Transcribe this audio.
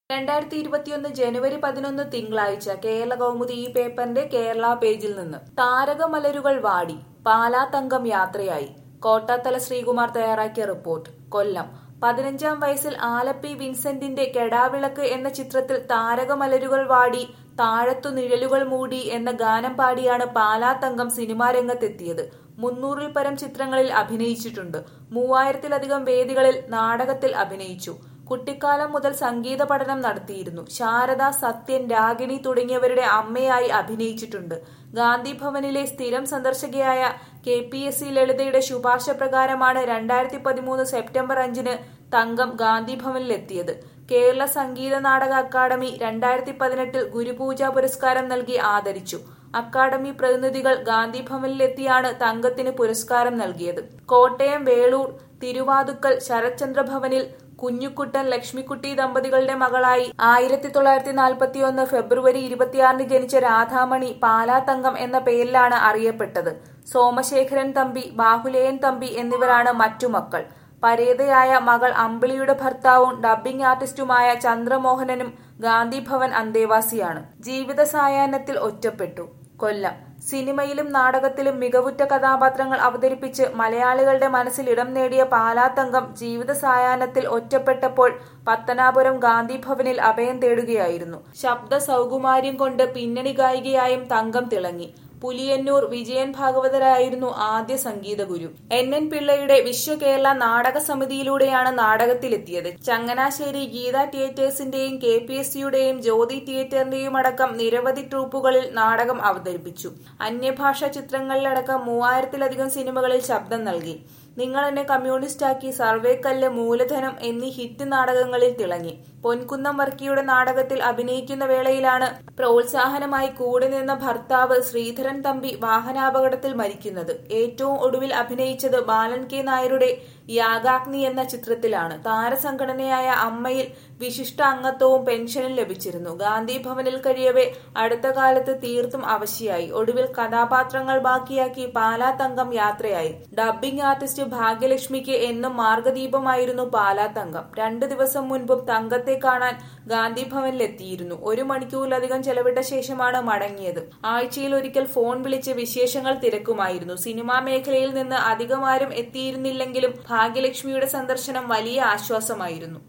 രണ്ടായിരത്തി ഇരുപത്തിയൊന്ന് ജനുവരി പതിനൊന്ന് തിങ്കളാഴ്ച കേരള കൗമുദി ഈ പേപ്പറിന്റെ കേരള പേജിൽ നിന്ന് താരകമലരുകൾ വാടി പാലാ തങ്കം യാത്രയായി കോട്ടാത്തല ശ്രീകുമാർ തയ്യാറാക്കിയ റിപ്പോർട്ട് കൊല്ലം പതിനഞ്ചാം വയസ്സിൽ ആലപ്പി വിൻസെന്റിന്റെ കെടാവിളക്ക് എന്ന ചിത്രത്തിൽ താരകമലരുകൾ വാടി താഴത്തു നിഴലുകൾ മൂടി എന്ന ഗാനം പാടിയാണ് പാലാ തങ്കം സിനിമാ രംഗത്തെത്തിയത് മുന്നൂറിൽ പരം ചിത്രങ്ങളിൽ അഭിനയിച്ചിട്ടുണ്ട് മൂവായിരത്തിലധികം വേദികളിൽ നാടകത്തിൽ അഭിനയിച്ചു കുട്ടിക്കാലം മുതൽ സംഗീത പഠനം നടത്തിയിരുന്നു ശാരദ സത്യൻ രാഗിണി തുടങ്ങിയവരുടെ അമ്മയായി അഭിനയിച്ചിട്ടുണ്ട് ഗാന്ധി ഭവനിലെ സ്ഥിരം സന്ദർശകയായ കെ പി എസ് സി ലളിതയുടെ ശുപാർശ പ്രകാരമാണ് രണ്ടായിരത്തി പതിമൂന്ന് സെപ്റ്റംബർ അഞ്ചിന് തങ്കം ഗാന്ധി ഭവനിലെത്തിയത് കേരള സംഗീത നാടക അക്കാദമി രണ്ടായിരത്തി പതിനെട്ടിൽ ഗുരുപൂജ പുരസ്കാരം നൽകി ആദരിച്ചു അക്കാദമി പ്രതിനിധികൾ ഗാന്ധി ഭവനിലെത്തിയാണ് തങ്കത്തിന് പുരസ്കാരം നൽകിയത് കോട്ടയം വേളൂർ തിരുവാതുക്കൽ ശരത്ചന്ദ്ര ഭവനിൽ കുഞ്ഞുക്കുട്ടൻ ലക്ഷ്മിക്കുട്ടി ദമ്പതികളുടെ മകളായി ആയിരത്തി തൊള്ളായിരത്തി നാൽപ്പത്തി ഒന്ന് ഫെബ്രുവരി ഇരുപത്തിയാറിന് ജനിച്ച രാധാമണി പാലാ തങ്കം എന്ന പേരിലാണ് അറിയപ്പെട്ടത് സോമശേഖരൻ തമ്പി ബാഹുലേയൻ തമ്പി എന്നിവരാണ് മറ്റു മക്കൾ പരേതയായ മകൾ അമ്പിളിയുടെ ഭർത്താവും ഡബ്ബിംഗ് ആർട്ടിസ്റ്റുമായ ചന്ദ്രമോഹനനും ഗാന്ധി ഭവൻ അന്തേവാസിയാണ് ജീവിത സായാഹ്നത്തിൽ ഒറ്റപ്പെട്ടു കൊല്ലം സിനിമയിലും നാടകത്തിലും മികവുറ്റ കഥാപാത്രങ്ങൾ അവതരിപ്പിച്ച് മലയാളികളുടെ മനസ്സിൽ ഇടം നേടിയ പാലാത്തങ്കം ജീവിത സായാഹ്നത്തിൽ ഒറ്റപ്പെട്ടപ്പോൾ പത്തനാപുരം ഗാന്ധി ഭവനിൽ അഭയം തേടുകയായിരുന്നു ശബ്ദ സൗകുമാര്യം കൊണ്ട് പിന്നണി ഗായികയായും തങ്കം തിളങ്ങി പുലിയന്നൂർ വിജയൻ ഭാഗവതരായിരുന്നു ആദ്യ സംഗീത ഗുരു എൻ എൻ പിള്ളയുടെ വിശ്വ കേരള നാടക സമിതിയിലൂടെയാണ് നാടകത്തിലെത്തിയത് ചങ്ങനാശ്ശേരി ഗീത തിയേറ്റേഴ്സിന്റെയും കെ പി എസ് സിയുടെയും ജ്യോതി തിയേറ്ററിന്റെയും അടക്കം നിരവധി ട്രൂപ്പുകളിൽ നാടകം അവതരിപ്പിച്ചു അന്യഭാഷാ ചിത്രങ്ങളിലടക്കം മൂവായിരത്തിലധികം സിനിമകളിൽ ശബ്ദം നൽകി നിങ്ങൾ എന്നെ കമ്മ്യൂണിസ്റ്റാക്കി സർവേക്കല്ല് മൂലധനം എന്നീ ഹിറ്റ് നാടകങ്ങളിൽ തിളങ്ങി പൊൻകുന്നം വർക്കിയുടെ നാടകത്തിൽ അഭിനയിക്കുന്ന വേളയിലാണ് പ്രോത്സാഹനമായി കൂടെ നിന്ന ഭർത്താവ് ശ്രീധരൻ തമ്പി വാഹനാപകടത്തിൽ മരിക്കുന്നത് ഏറ്റവും ഒടുവിൽ അഭിനയിച്ചത് ബാലൻ കെ നായരുടെ യാഗാഗ്നി എന്ന ചിത്രത്തിലാണ് താരസംഘടനയായ അമ്മയിൽ വിശിഷ്ട അംഗത്വവും പെൻഷനും ലഭിച്ചിരുന്നു ഗാന്ധി ഭവനിൽ കഴിയവെ അടുത്ത കാലത്ത് തീർത്തും അവശയായി ഒടുവിൽ കഥാപാത്രങ്ങൾ ബാക്കിയാക്കി പാലാ തങ്കം യാത്രയായി ഡബ്ബിംഗ് ആർട്ടിസ്റ്റ് ഭാഗ്യലക്ഷ്മിക്ക് എന്നും മാർഗദീപമായിരുന്നു പാലാ തങ്കം രണ്ടു ദിവസം മുൻപും തങ്കത്തെ കാണാൻ ഗാന്ധി ഭവനിലെത്തിയിരുന്നു ഒരു മണിക്കൂറിലധികം ചെലവിട്ട ശേഷമാണ് മടങ്ങിയത് ആഴ്ചയിൽ ഒരിക്കൽ ഫോൺ വിളിച്ച് വിശേഷങ്ങൾ തിരക്കുമായിരുന്നു സിനിമാ മേഖലയിൽ നിന്ന് അധികമാരും എത്തിയിരുന്നില്ലെങ്കിലും ഭാഗ്യലക്ഷ്മിയുടെ സന്ദർശനം വലിയ ആശ്വാസമായിരുന്നു